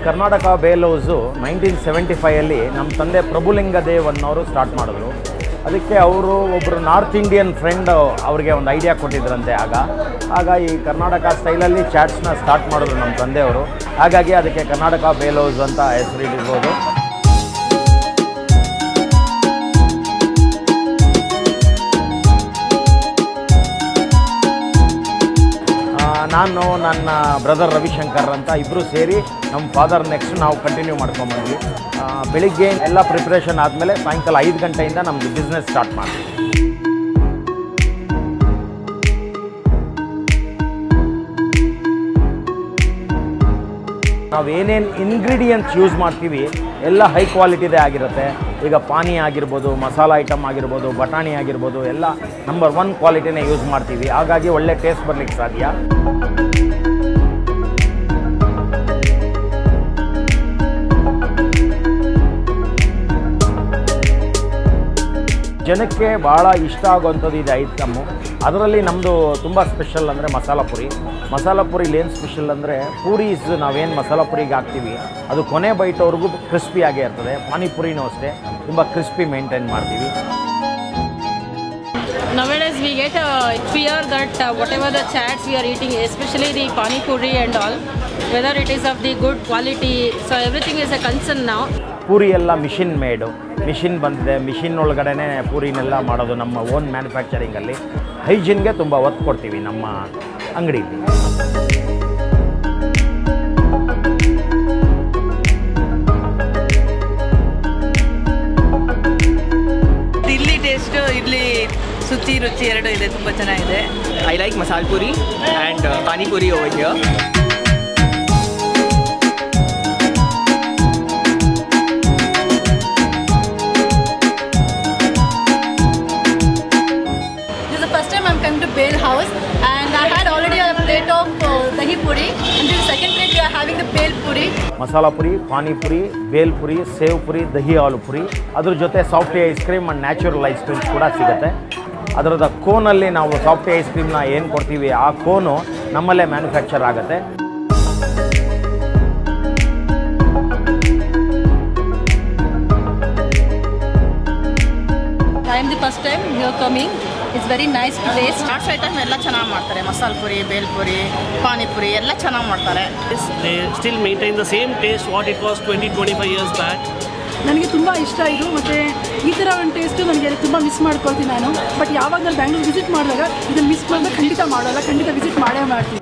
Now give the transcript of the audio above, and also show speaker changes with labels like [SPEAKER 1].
[SPEAKER 1] Karnataka bhel house nineteen seventy ಫೈಯಲ್ಲಿ ನಮ್ಮ ತಂದೆ ಪ್ರಭುಲಿಂಗ ದೇವ್ ಅನ್ನೋರು ಸ್ಟಾರ್ಟ್ ಮಾಡಿದ್ರು ಅದಕ್ಕೆ ಅವರು ಒಬ್ಬರು ನಾರ್ತ್ ಇಂಡಿಯನ್ ಫ್ರೆಂಡ್ ಅವ್ರಿಗೆ ಒಂದು ಐಡಿಯಾ ಕೊಟ್ಟಿದ್ರಂತೆ ಆಗ ಆಗ ಈ ಕರ್ನಾಟಕ ಸ್ಟೈಲಲ್ಲಿ ಚಾಟ್ಸ್ನ ಸ್ಟಾರ್ಟ್ ಮಾಡಿದ್ರು ನಮ್ಮ ತಂದೆಯವರು ಹಾಗಾಗಿ ಅದಕ್ಕೆ ಕರ್ನಾಟಕ ಬೇಲ್ ಹೌಸ್ ಅಂತ ಹೆಸರಿಟ್ಟಿರ್ಬೋದು ಆ, ನಾನು ನನ್ನ ಬ್ರದರ್ ರವಿಶಂಕರ್ ಅಂತ ಇಬ್ಬರು ಸೇರಿ ನಮ್ಮ ಫಾದರ್ ನೆಕ್ಸ್ಟ್ ನಾವು ಕಂಟಿನ್ಯೂ ಮಾಡ್ಕೊಂಬಂದ್ವಿ ಆ, ಬೆಳಿಗ್ಗೆ ಎಲ್ಲ ಪ್ರಿಪ್ರೇಷನ್ ಆದಮೇಲೆ ಸಾಯಂಕಾಲ ಐದು ಗಂಟೆಯಿಂದ ನಮ್ಮದು ಬಿಸ್ನೆಸ್ ಸ್ಟಾರ್ಟ್ ಮಾಡ್ತೀವಿ ನಾವು ಏನೇನು ಇಂಗ್ರೀಡಿಯೆಂಟ್ಸ್ ಯೂಸ್ ಮಾಡ್ತೀವಿ ಎಲ್ಲ ಹೈ ಕ್ವಾಲಿಟಿದೇ ಆಗಿರುತ್ತೆ ಈಗ ಪಾನಿ ಆಗಿರ್ಬೋದು ಮಸಾಲ ಐಟಮ್ ಆಗಿರ್ಬೋದು ಬಟಾಣಿ ಆಗಿರ್ಬೋದು ಎಲ್ಲ ನಂಬರ್ ಒನ್ ಕ್ವಾಲಿಟಿನೇ ಯೂಸ್ ಮಾಡ್ತೀವಿ ಹಾಗಾಗಿ ಒಳ್ಳೆ ಟೇಸ್ಟ್ ಬರ್ಲಿಕ್ಕೆ ಸಾಧ್ಯ ಜನಕ್ಕೆ ಭಾಳ ಇಷ್ಟ ಆಗುವಂಥದ್ದು ಇದು ಐಟಮ್ಮು ಅದರಲ್ಲಿ ನಮ್ಮದು ತುಂಬ ಸ್ಪೆಷಲ್ ಅಂದರೆ ಮಸಾಲ ಪುರಿ ಮಸಾಲ ಪುರಿಲಿ ಏನು ಸ್ಪೆಷಲ್ ಅಂದರೆ ಪೂರೀಸ್ ನಾವೇನು ಮಸಾಲ ಪುರಿಗೆ ಹಾಕ್ತೀವಿ ಅದು ಕೊನೆ ಬೈಟವ್ರಿಗೂ ಕ್ರಿಸ್ಪಿಯಾಗೇ ಇರ್ತದೆ ಪಾನಿಪುರಿನೂ ಅಷ್ಟೇ ತುಂಬ ಕ್ರಿಸ್ಪಿ ಮೇಂಟೈನ್ ಮಾಡ್ತೀವಿ
[SPEAKER 2] Nowadays, we get a fear that uh, whatever the chats we are eating, especially the pani puri and all, whether it is of the good quality, so everything is a concern now.
[SPEAKER 1] Puri ಎಲ್ಲ machine made machine ಬಂದಿದೆ machine ಒಳಗಡೆನೇ ಪೂರಿನೆಲ್ಲ ಮಾಡೋದು ನಮ್ಮ own ಮ್ಯಾನುಫ್ಯಾಕ್ಚರಿಂಗಲ್ಲಿ ಹೈಜಿನ್ಗೆ ತುಂಬ ಒತ್ತು ಕೊಡ್ತೀವಿ ನಮ್ಮ ಅಂಗಡೀಲಿ
[SPEAKER 3] ಇಲ್ಲಿ ಟೇಸ್ಟ್ ಇಲ್ಲಿ ಶುಚಿ ರುಚಿ ಎರಡು ಇದೆ ತುಂಬ ಚೆನ್ನಾಗಿದೆ
[SPEAKER 4] I like masal puri and uh, pani puri over here.
[SPEAKER 5] This is the first time I'm coming to Bale House and I had already a plate of uh, dahi puri and this is the second plate we are having the Bale puri.
[SPEAKER 1] Masala puri panipuri bhel puri sev puri dahi ಹಾಲು ಪುರಿ ಅದ್ರ ಜೊತೆ softy ice cream and natural ice creams ಕೂಡ ಸಿಗುತ್ತೆ ಅದರದ ಕೋನಲ್ಲಿ ನಾವು softy ice ಕ್ರೀಮ್ನ ಏನು ಕೊಡ್ತೀವಿ ಆ ಕೋನು ನಮ್ಮಲ್ಲೇ ಮ್ಯಾನುಫ್ಯಾಕ್ಚರ್ ಆಗುತ್ತೆ
[SPEAKER 5] I am the first time here coming. It's very nice to taste.
[SPEAKER 3] Chaats item ಎಲ್ಲ ಚೆನ್ನಾಗಿ ಮಾಡ್ತಾರೆ ಮಸಾಲ ಪುರಿ ಬೇಲ್ಪುರಿ ಪಾನಿಪುರಿ ಎಲ್ಲ ಚೆನ್ನಾಗಿ ಮಾಡ್ತಾರೆ
[SPEAKER 6] they still maintain the same taste what it was 20 25 years back
[SPEAKER 7] ನನಗೆ ತುಂಬ ಇಷ್ಟ ಇದು ಮತ್ತು ಈ ಥರ ಒಂದು ಟೇಸ್ಟು ನನಗೆ ತುಂಬ ಮಿಸ್ ಮಾಡ್ಕೊಳ್ತೀನಿ ನಾನು ಬಟ್ ಯಾವಾಗ ನಾನು ಬ್ಯಾಂಗ್ಳೂರ್ ವಿಸಿಟ್ ಮಾಡಿದಾಗ ಇದನ್ನು ಮಿಸ್ ಮಾಡಿದಾಗ ಖಂಡಿತ ಮಾಡೋಲ್ಲ ಖಂಡಿತ ವಿಸಿಟ್ ಮಾಡೇ ಮಾಡ್ತೀನಿ